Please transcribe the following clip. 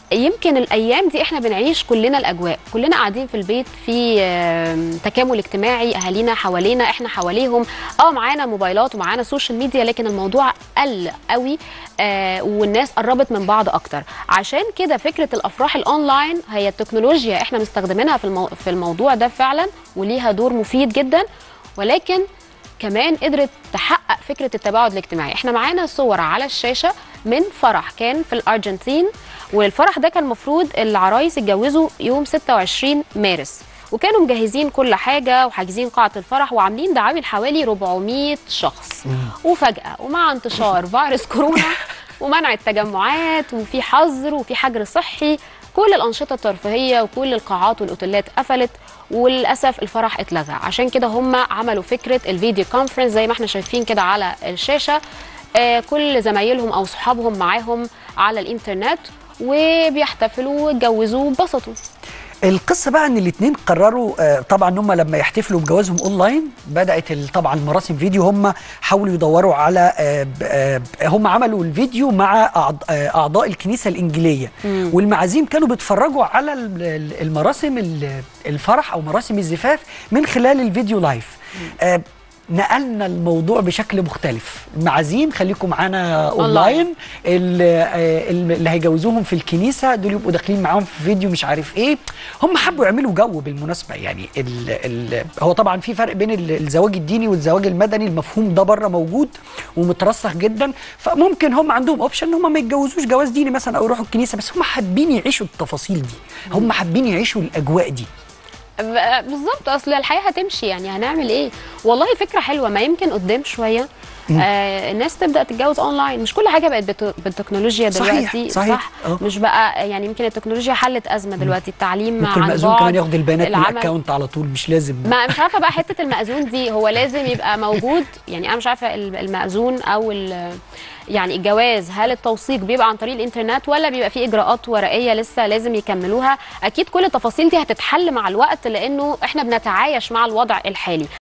يمكن الايام دي احنا بنعيش كلنا الاجواء كلنا قاعدين في البيت في آم، تكامل اجتماعي اهالينا حوالينا احنا حواليهم اه معانا موبايلات ومعانا سوشيال ميديا لكن الموضوع قل قوي آه والناس قربت من بعض اكتر عشان كده فكره الافراح الاونلاين هي التكنولوجيا احنا مستخدمينها في المو... في الموضوع ده فعلا وليها دور مفيد جدا ولكن كمان قدرت تحقق فكره التباعد الاجتماعي احنا معانا صور على الشاشه من فرح كان في الارجنتين والفرح ده كان المفروض العرايس اتجوزوا يوم 26 مارس وكانوا مجهزين كل حاجه وحاجزين قاعه الفرح وعاملين دعاوي لحوالي 400 شخص وفجاه ومع انتشار فيروس كورونا ومنع التجمعات وفي حظر وفي حجر صحي كل الانشطه الترفيهيه وكل القاعات والاوتيلات قفلت وللاسف الفرح اتلغى عشان كده هم عملوا فكره الفيديو كونفرنس زي ما احنا شايفين كده على الشاشه آه، كل زمايلهم او صحابهم معاهم على الانترنت وبيحتفلوا واتجوزوا وانبسطوا القصه بقى ان الاثنين قرروا آه، طبعا ان هم لما يحتفلوا بجوازهم اونلاين بدات ال- طبعا مراسم فيديو هم حاولوا يدوروا على آه، ب- آه، ب- هم عملوا الفيديو مع أعض- آه، اعضاء الكنيسه الانجيليه والمعازيم كانوا بيتفرجوا على ال- ال- المراسم ال- الفرح او مراسم الزفاف من خلال الفيديو لايف آه، نقلنا الموضوع بشكل مختلف المعازيم خليكم معانا اونلاين ال- آه، ال- اللي هيجوزوهم في الكنيسه دول يبقوا داخلين معاهم في فيديو مش عارف ايه هم حبوا يعملوا جو بالمناسبه يعني ال ال هو طبعا في فرق بين ال- الزواج الديني والزواج المدني المفهوم ده بره موجود ومترسخ جدا فممكن هم عندهم اوبشن ان هم ما يتجوزوش جواز ديني مثلا او يروحوا الكنيسه بس هم حابين يعيشوا التفاصيل دي هم حابين يعيشوا الاجواء دي ب- بالظبط اصل الحياه هتمشي يعني هنعمل ايه والله فكره حلوه ما يمكن قدام شويه آه الناس تبدا تتجوز اونلاين مش كل حاجه بقت بت- بالتكنولوجيا صحيح، دلوقتي صحيح، صح آه. مش بقى يعني يمكن التكنولوجيا حلت ازمه دلوقتي التعليم ممكن عن المأذون بعد كمان ياخد البيانات من العمل. الاكونت على طول مش لازم ما مش عارفه بقى حته المأذون دي هو لازم يبقى موجود يعني انا مش عارفه ال- المأذون او ال- يعني الجواز هل التوثيق بيبقى عن طريق الانترنت ولا بيبقى فيه اجراءات ورقيه لسه لازم يكملوها اكيد كل التفاصيل دي هتتحل مع الوقت لانه احنا بنتعايش مع الوضع الحالي